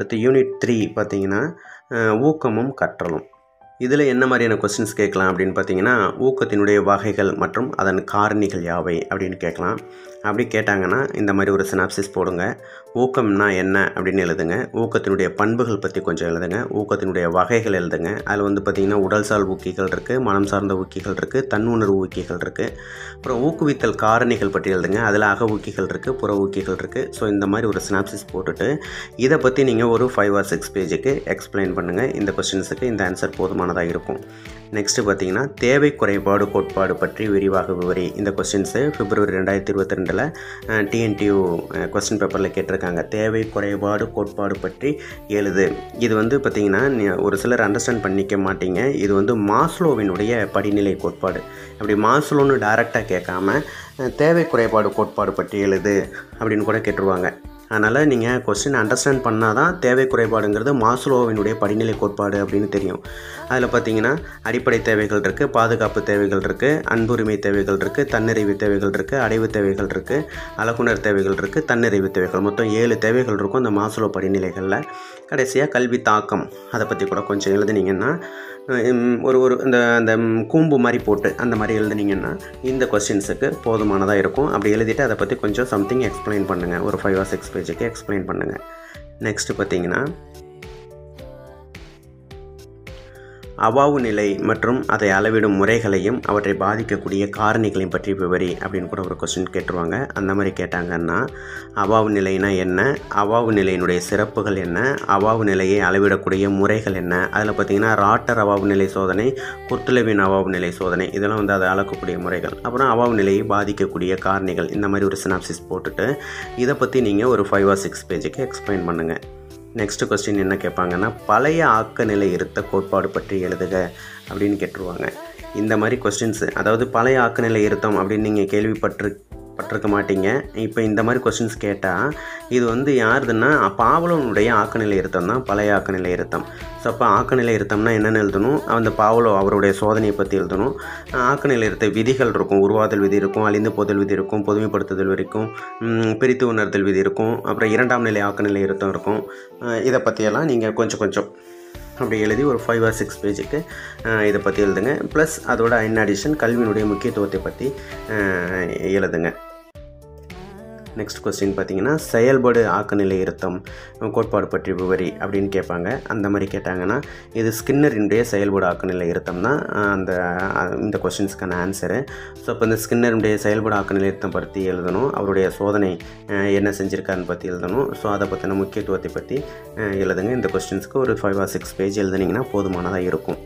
அடுத்து unit three பார்த்தீங்கன்னா அஹ், ஊக்கமும் கற்றலும் இதில் என்ன மாதிரியான கொஸ்டின்ஸ் கேட்கலாம் அப்படின்னு பார்த்தீங்கன்னா ஊக்கத்தினுடைய வகைகள் மற்றும் அதன் காரணிகள் யாவை அப்படின்னு கேட்கலாம் அப்படி கேட்டாங்கன்னா இந்த மாதிரி ஒரு சினாப்சிஸ் போடுங்க ஊக்கம்னா என்ன அப்படின்னு எழுதுங்க ஊக்கத்தினுடைய பண்புகள் பற்றி கொஞ்சம் எழுதுங்க ஊக்கத்தினுடைய வகைகள் எழுதுங்க அதில் வந்து பார்த்திங்கன்னா உடல் சார் ஊக்கிகள் இருக்குது மனம் சார்ந்த ஊக்கிகள் இருக்குது தன்னுணர்வு ஊக்கிகள் இருக்குது அப்புறம் ஊக்குவித்தல் காரணிகள் பற்றி எழுதுங்க அதில் அக ஊக்கிகள் இருக்குது புற ஊக்கிகள் இருக்குது ஸோ இந்த மாதிரி ஒரு சினாப்சிஸ் போட்டுட்டு இதை பற்றி நீங்கள் ஒரு ஃபைவ் ஆர் சிக்ஸ் பேஜுக்கு எக்ஸ்பிளைன் பண்ணுங்கள் இந்த கொஸ்டின்ஸுக்கு இந்த ஆன்சர் போதுமானதாக இருக்கும் நெக்ஸ்ட்டு பார்த்தீங்கன்னா தேவை குறைபாடு கோட்பாடு பற்றி விரிவாக விவரி இந்த கொஸ்டின்ஸு பிப்ரவரி ரெண்டாயிரத்தி இருபத்தி ரெண்டில் டிஎன்டியூ கொஸ்டின் பேப்பரில் கேட்டிருக்காங்க தேவை குறைபாடு கோட்பாடு பற்றி எழுது இது வந்து பார்த்திங்கன்னா நீ- ஒரு சிலர் அண்டர்ஸ்டாண்ட் பண்ணிக்க மாட்டீங்க இது வந்து மாஸ்லோவினுடைய படிநிலை கோட்பாடு அப்படி மாஸ்லோன்னு டைரெக்டாக கேட்காம அஹ், தேவை குறைபாடு கோட்பாடு பற்றி எழுது அப்படின்னு கூட கேட்டுருவாங்க அதனால் நீங்கள் கொஸ்டின் அண்டர்ஸ்டாண்ட் பண்ணால் தான் தேவை குறைபாடுங்கிறது மாஸ்லோவினுடைய படிநிலை கோட்பாடு அப்படின்னு தெரியும் அதில் பார்த்தீங்கன்னா அடிப்படை தேவைகள் இருக்குது பாதுகாப்பு தேவைகள் இருக்குது அன்புரிமை தேவைகள் இருக்குது தன்னிறைவு தேவைகள் இருக்குது அடைவு தேவைகள் இருக்குது அழகுணர் தேவைகள் இருக்குது தன்னிறைவு தேவைகள் மொத்தம் ஏழு தேவைகள் இருக்கும் இந்த மாஸ்லோ படிநிலைகளில் கடைசியாக கல்வி தாக்கம் அதை பற்றி கூட கொஞ்சம் எழுதுனீங்கன்னா உம், ஒரு ஒரு இந்த அந்த ம், கூம்பு மாதிரி போட்டு அந்த மாதிரி எழுதுனீங்கன்னா இந்த கொஸ்டின்ஸுக்கு போதுமானதாக இருக்கும் அப்படி எழுதிட்டு அதை பற்றி கொஞ்சம் சம்திங் எக்ஸ்பிளைன் பண்ணுங்கள் ஒரு ஃபைவ் ஆர் சிக்ஸ் பேஜுக்கு எக்ஸ்பிளைன் பண்ணுங்கள் நெக்ஸ்ட்டு பார்த்தீங்கன்னா அவாவு நிலை மற்றும் அதை அளவிடும் முறைகளையும் அவற்றை பாதிக்கக்கூடிய காரணிகளையும் பற்றி விவரி அப்படின்னு கூட ஒரு கொஸ்டின் கேட்டுருவாங்க அந்த மாதிரி கேட்டாங்கன்னா அவாவு நிலைனா என்ன அவாவு நிலையினுடைய சிறப்புகள் என்ன அவாவு நிலையை அளவிடக்கூடிய முறைகள் என்ன அதில் பார்த்தீங்கன்னா ராட்டர் அவாவு நிலை சோதனை குர்த்துலவின் அவாவு நிலை சோதனை இதெல்லாம் வந்து அதை அளக்கக்கூடிய முறைகள் அப்புறம் அவாவு நிலையை பாதிக்கக்கூடிய காரணிகள் இந்த மாதிரி ஒரு சினாப்சிஸ் போட்டுட்டு இதை பற்றி நீங்கள் ஒரு ஃபைவ் ஆர் சிக்ஸ் பேஜுக்கு எக்ஸ்பிளைன் பண்ணுங்கள் நெக்ஸ்ட் கொஸ்டின் என்ன கேட்பாங்கன்னா பழைய ஆக்க நிலை இருத்த கோட்பாடு பற்றி எழுதுக அப்படின்னு கேட்டுருவாங்க இந்த மாதிரி கொஸ்டின்ஸு அதாவது பழைய ஆக்க நிலை இருத்தம் அப்படின்னு நீங்கள் கேள்விப்பட்டிரு பட்டிருக்க மாட்டீங்க இப்போ இந்த மாதிரி கொஸ்டின்ஸ் கேட்டால் இது வந்து யாருதுன்னா பாவலோனுடைய ஆக்கநிலை இருத்தம் தான் பழைய ஆக்கநிலை இருத்தம் ஸோ அப்போ ஆக்கநிலை இருத்தம்னா என்னென்னு எழுதணும் அந்த பாவலோ அவருடைய சோதனையை பற்றி எழுதணும் ஆக்கநிலை இருத்த விதிகள் இருக்கும் உருவாதல் விதி இருக்கும் அழிந்து போதல் விதி இருக்கும் பொதுமைப்படுத்துதல் வரைக்கும் ம், பிரித்து உணர்தல் விதி இருக்கும் அப்புறம் இரண்டாம் நிலை ஆக்கநிலை இருத்தம் இருக்கும் அஹ் இதை பற்றியெல்லாம் நீங்கள் கொஞ்சம் கொஞ்சம் அப்படி எழுதி ஒரு ஃபைவ் ஆர் சிக்ஸ் பேஜுக்கு இதை பற்றி எழுதுங்க ப்ளஸ் அதோட இன் அடிஷன் கல்வியினுடைய முக்கியத்துவத்தை பற்றி அஹ், எழுதுங்க நெக்ஸ்ட் கொஸ்டின் பார்த்தீங்கன்னா செயல்பாடு ஆக்கநிலை இருத்தம் கோட்பாடு பற்றி விவரி அப்படின்னு கேட்பாங்க அந்த மாதிரி கேட்டாங்கன்னா இது ஸ்கின்னரினுடைய செயல்பாடு ஆக்கநிலை இருத்தம் தான் அஹ், அந்த அஹ், இந்த கொஸ்டின்ஸ்க்கான ஆன்சரு ஸோ இப்போ இந்த ஸ்கின்னருடைய செயல்பாடு ஆக்கநிலை இருத்தம் பற்றி எழுதணும் அவருடைய சோதனை அஹ், என்ன செஞ்சுருக்காருன்னு பற்றி எழுதணும் ஸோ அதை பற்றின முக்கியத்துவத்தை பற்றி அஹ், எழுதுங்க இந்த கொஸ்டின்ஸ்க்கு ஒரு ஃபைவ் ஆர் சிக்ஸ் பேஜ் எழுதுனீங்கன்னா போதுமானதாக இருக்கும்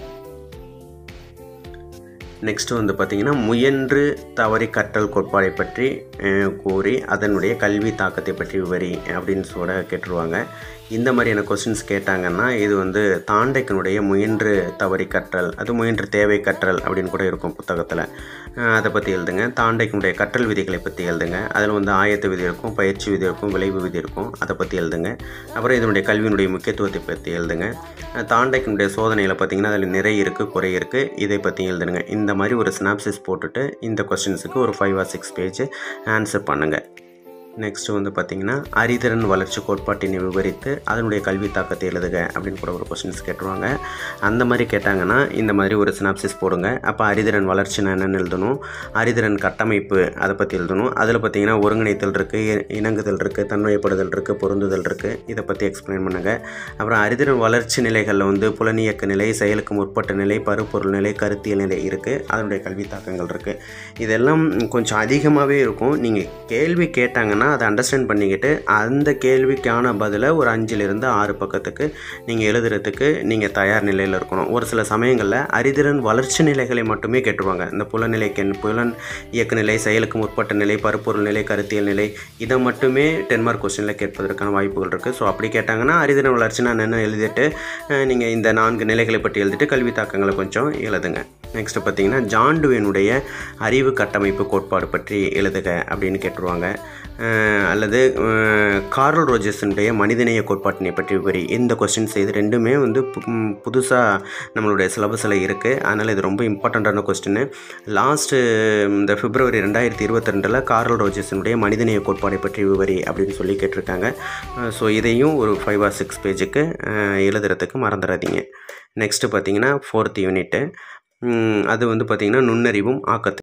நெக்ஸ்ட் வந்து பார்த்திங்கன்னா முயன்று தவறி கற்றல் கோட்பாடை பற்றி அஹ், கூறி அதனுடைய கல்வி தாக்கத்தை பற்றி விவரி அப்படின்னு சொல்ல கேட்டுருவாங்க இந்த மாதிரியான கொஸ்டின்ஸ் கேட்டாங்கன்னா இது வந்து தாண்டைக்கனுடைய முயன்று தவறி கற்றல் அது முயன்று தேவை கற்றல் அப்படின்னு கூட இருக்கும் புத்தகத்தில் அதை பற்றி எழுதுங்க தாண்டைக்கனுடைய கற்றல் விதிகளை பற்றி எழுதுங்க அதில் வந்து ஆயத்த விதி இருக்கும் பயிற்சி விதி இருக்கும் விளைவு விதி இருக்கும் அதை பற்றி எழுதுங்க அப்புறம் இதனுடைய கல்வியினுடைய முக்கியத்துவத்தை பற்றி எழுதுங்க அஹ் தாண்டைக்கனுடைய சோதனையில் பார்த்தீங்கன்னா அதில் நிறை இருக்குது குறை இருக்குது இதை பற்றி எழுதுனுங்க இந்த மாதிரி ஒரு ஸ்னாப்சிஸ் போட்டுட்டு இந்த கொஸ்டின்ஸுக்கு ஒரு five or six page answer பண்ணுங்கள் நெக்ஸ்ட் வந்து பார்த்தீங்கன்னா அறிதிறன் வளர்ச்சி கோட்பாட்டினை விவரித்து அதனுடைய கல்வி தாக்கத்தை எழுதுக அப்படின்னு கூட ஒரு கொஸ்டின்ஸ் கேட்டுருவாங்க அந்த மாதிரி கேட்டாங்கன்னா இந்த மாதிரி ஒரு சினாப்சிஸ் போடுங்க அப்போ அறிதிறன் வளர்ச்சினா என்னென்னு எழுதணும் அறிதிறன் கட்டமைப்பு அதை பற்றி எழுதணும் அதில் பார்த்தீங்கன்னா ஒருங்கிணைத்தல் இருக்குது இணங்குதல் இருக்குது தன்மைப்படுதல் இருக்குது பொருந்துதல் இருக்குது இதை பற்றி எக்ஸ்பிளைன் பண்ணுங்கள் அப்புறம் அறிதிறன் வளர்ச்சி நிலைகளில் வந்து புலனியக்க நிலை செயலுக்கு முற்பட்ட நிலை பருப்பொருள் நிலை கருத்தியல் நிலை இருக்குது அதனுடைய கல்வி தாக்கங்கள் இருக்குது இதெல்லாம் கொஞ்சம் அதிகமாகவே இருக்கும் நீங்கள் கேள்வி கேட்டாங்கன்னா அதை அண்டர்ஸ்டாண்ட் பண்ணிக்கிட்டு அந்த கேள்விக்கான பதிலை ஒரு அஞ்சிலிருந்து ஆறு பக்கத்துக்கு நீங்கள் எழுதுறதுக்கு நீங்கள் தயார் நிலையில் இருக்கணும் ஒரு சில சமயங்களில் அறிதிறன் வளர்ச்சி நிலைகளை மட்டுமே கேட்டுருவாங்க இந்த புலநிலைக்கு புலன் இயக்க நிலை செயலுக்கு முற்பட்ட நிலை பருப்பொருள் நிலை கருத்தியல் நிலை இதை மட்டுமே டென் மார்க் கொஸ்டினில் கேட்பதற்கான வாய்ப்புகள் இருக்குது ஸோ அப்படி கேட்டாங்கன்னா அறிதிறன் வளர்ச்சினா என்னென்னு எழுதிட்டு நீங்கள் இந்த நான்கு நிலைகளை பற்றி எழுதிட்டு கல்வி தாக்கங்களை கொஞ்சம் எழுதுங்க நெக்ஸ்ட்டு பார்த்தீங்கன்னா ஜான்டுவேனுடைய அறிவு கட்டமைப்பு கோட்பாடு பற்றி எழுதுக அப்படின்னு கேட்டுருவாங்க அஹ் அல்லது அஹ், கார்ல் ரோஜர்ஸனுடைய மனிதநேய கோட்பாட்டினை பற்றி விவரி இந்த கொஸ்டின்ஸ் இது ரெண்டுமே வந்து புதுசாக நம்மளுடைய சிலபஸில் இருக்குது அதனால் இது ரொம்ப இம்பார்ட்டண்ட்டான கொஸ்டின் லாஸ்ட்டு இந்த பிப்ரவரி ரெண்டாயிரத்தி இருபத்தி ரெண்டில் கார்ல் ரோஜர்ஸனுடைய மனிதநேய கோட்பாடை பற்றி விவரி அப்படின்னு சொல்லி கேட்டிருக்காங்க ஸோ இதையும் ஒரு ஃபைவ் ஆர் சிக்ஸ் பேஜுக்கு எழுதுறதுக்கு மறந்துடாதீங்க நெக்ஸ்ட்டு பார்த்தீங்கன்னா ஃபோர்த் யூனிட்டு அது வந்து பார்த்திங்கன்னா நுண்ணறிவும் ஆக்கத்து